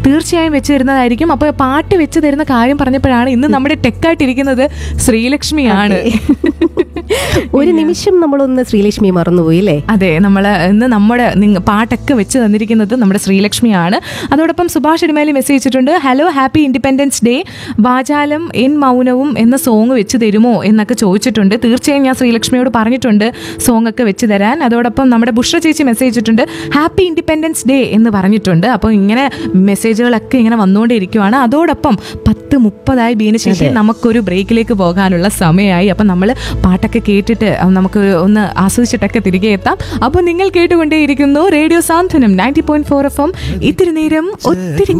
തീർച്ചയായും വെച്ച് തരുന്നതായിരിക്കും അപ്പോൾ പാട്ട് വെച്ച് തരുന്ന കാര്യം പറഞ്ഞപ്പോഴാണ് ഇന്ന് നമ്മുടെ ടെക്കായിട്ടിരിക്കുന്നത് ശ്രീലക്ഷ്മിയാണ് ഒരു നിമിഷം നമ്മളൊന്ന് ശ്രീലക്ഷ്മി മറന്നുപോയി അല്ലേ അതെ നമ്മൾ ഇന്ന് നമ്മുടെ നിങ്ങ- പാട്ടൊക്കെ വെച്ച് തന്നിരിക്കുന്നത് നമ്മുടെ ശ്രീലക്ഷ്മിയാണ് അതോടൊപ്പം സുഭാഷ് ഇടിമേലി മെസ്സേജ് ഇട്ടിട്ടുണ്ട് ഹലോ ഹാപ്പി ഇൻഡിപെൻഡൻസ് ഡേ വാചാലം എൻ മൗനവും എന്ന സോങ് വെച്ച് തരുമോ എന്നൊക്കെ ചോദിച്ചിട്ടുണ്ട് തീർച്ചയായും ഞാൻ ശ്രീലക്ഷ്മിയോട് പറഞ്ഞിട്ടുണ്ട് സോങ് ഒക്കെ വെച്ച് തരാൻ അതോടൊപ്പം നമ്മുടെ ബുഷ്ര ചേച്ചി മെസ്സേജ് ഇട്ടിട്ടുണ്ട് ഹാപ്പി ഇൻഡിപെൻഡൻസ് ഡേ എന്ന് പറഞ്ഞിട്ടുണ്ട് അപ്പോൾ ഇങ്ങനെ മെസ്സേജുകളൊക്കെ ഇങ്ങനെ വന്നുകൊണ്ടിരിക്കുവാണ് അതോടൊപ്പം പത്ത് മുപ്പതായി ബീന ശേഷി നമുക്കൊരു ബ്രേക്കിലേക്ക് പോകാനുള്ള സമയമായി അപ്പം നമ്മൾ പാട്ടൊക്കെ കേട്ടിട്ട് നമുക്ക് ഒന്ന് ആസ്വദിച്ചിട്ടൊക്കെ തിരികെ എത്താം അപ്പോൾ നിങ്ങൾ കേട്ടുകൊണ്ടേയിരിക്കുന്നു radio Santhwanam ninety point four F M ഇത്തിരി നേരം ഒത്തിരി